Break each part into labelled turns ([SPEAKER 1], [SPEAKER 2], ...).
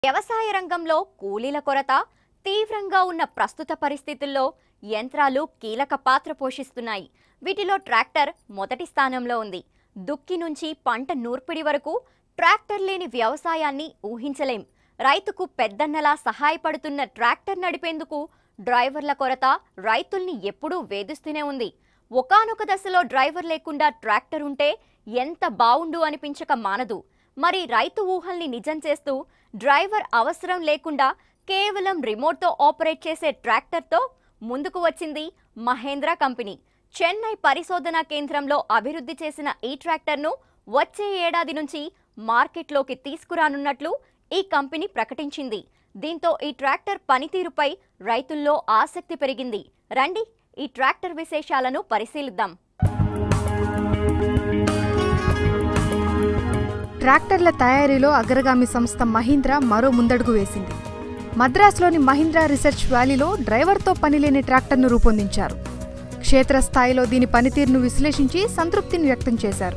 [SPEAKER 1] వ్యవసాయ రంగంలో కూలీల కొరత తీవ్రంగా ఉన్న ప్రస్తుత పరిస్థితుల్లో యంత్రాలు కీలక పాత్ర పోషిస్తున్నాయి వీటిలో ట్రాక్టర్ మొదటి స్థానంలో ఉంది దుక్కి నుంచి పంట నూర్పిడి వరకు ట్రాక్టర్ లేని వ్యవసాయాన్ని ఊహించలేం రైతుకు పెద్దన్నలా సహాయపడుతున్న ట్రాక్టర్ నడిపేందుకు డ్రైవర్ల కొరత రైతుల్ని ఎప్పుడూ వేధిస్తూనే ఉంది ఒకానొక దశలో డ్రైవర్ లేకుండా ట్రాక్టర్ ఉంటే ఎంత బావుండు అనిపించక మానదు మరి రైతు ఊహల్ని నిజం చేస్తూ డ్రైవర్ అవసరం లేకుండా కేవలం రిమోట్తో ఆపరేట్ చేసే ట్రాక్టర్తో ముందుకు వచ్చింది మహేంద్ర కంపెనీ చెన్నై పరిశోధనా కేంద్రంలో అభివృద్ధి చేసిన ఈ ట్రాక్టర్ను వచ్చే ఏడాది నుంచి మార్కెట్లోకి తీసుకురానున్నట్లు ఈ కంపెనీ ప్రకటించింది దీంతో ఈ ట్రాక్టర్ పనితీరుపై రైతుల్లో ఆసక్తి పెరిగింది రండి ఈ ట్రాక్టర్ విశేషాలను పరిశీలిద్దాం
[SPEAKER 2] ట్రాక్టర్ల తయారీలో అగ్రగామి సంస్థ మహీంద్రా మరో ముందడుగు వేసింది మద్రాసులోని మహీంద్రా రీసెర్చ్ వ్యాలీలో డ్రైవర్తో పనిలేని ట్రాక్టర్ను రూపొందించారు క్షేత్రస్థాయిలో దీని పనితీరును విశ్లేషించి సంతృప్తిని వ్యక్తం చేశారు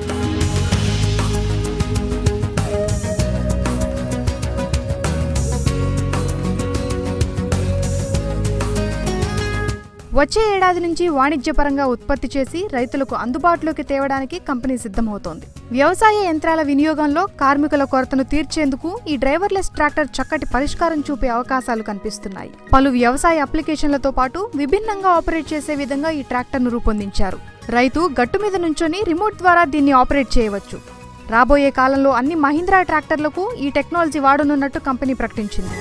[SPEAKER 2] వచ్చే ఏడాది నుంచి వాణిజ్యపరంగా ఉత్పత్తి చేసి రైతులకు అందుబాటులోకి తేవడానికి కంపెనీ సిద్ధమవుతోంది వ్యవసాయ యంత్రాల వినియోగంలో కార్మికుల కొరతను తీర్చేందుకు ఈ డ్రైవర్లెస్ ట్రాక్టర్ చక్కటి పరిష్కారం చూపే అవకాశాలు కనిపిస్తున్నాయి పలు వ్యవసాయ అప్లికేషన్లతో పాటు విభిన్నంగా ఆపరేట్ చేసే విధంగా ఈ ట్రాక్టర్ను రూపొందించారు రైతు గట్టు మీద నుంచొని రిమోట్ ద్వారా దీన్ని ఆపరేట్ చేయవచ్చు రాబోయే కాలంలో అన్ని మహీంద్రా ట్రాక్టర్లకు ఈ టెక్నాలజీ వాడనున్నట్టు కంపెనీ ప్రకటించింది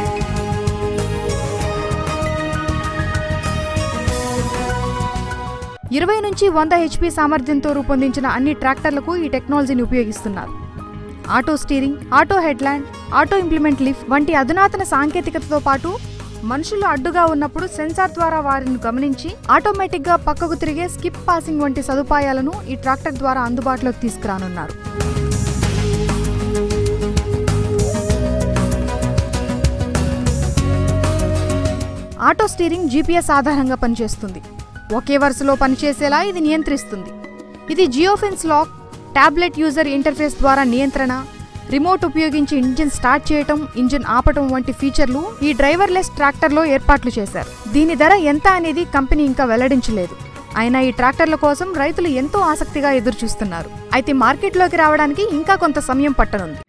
[SPEAKER 2] ఇరవై నుంచి వంద హెచ్పి సామర్థ్యంతో రూపొందించిన అన్ని ట్రాక్టర్లకు ఈ టెక్నాలజీని ఉపయోగిస్తున్నారు auto steering auto headland auto implement lift వంటి అధునాతన సాంకేతికతతో పాటు మనుషులు అడ్డుగా ఉన్నప్పుడు సెన్సార్ ద్వారా వారిని గమనించి ఆటోమేటిక్గా పక్కకు తిరిగే స్కిప్ పాసింగ్ వంటి సదుపాయాలను ఈ ట్రాక్టర్ ద్వారా అందుబాటులోకి తీసుకురానున్నారు ఆటో స్టీరింగ్ జీపీఎస్ ఆధారంగా పనిచేస్తుంది ఒకే వరుసలో పనిచేసేలా ఇది నియంత్రిస్తుంది ఇది geofence lock tablet user interface ద్వారా నియంత్రణ రిమోట్ ఉపయోగించి ఇంజిన్ స్టార్ట్ చేయటం ఇంజిన్ ఆపటం వంటి ఫీచర్లు ఈ డ్రైవర్లెస్ ట్రాక్టర్లో ఏర్పాట్లు చేశారు దీని ధర ఎంత అనేది కంపెనీ ఇంకా వెల్లడించలేదు అయినా ఈ ట్రాక్టర్ల కోసం రైతులు ఎంతో ఆసక్తిగా ఎదురుచూస్తున్నారు అయితే మార్కెట్లోకి రావడానికి ఇంకా కొంత సమయం పట్టనుంది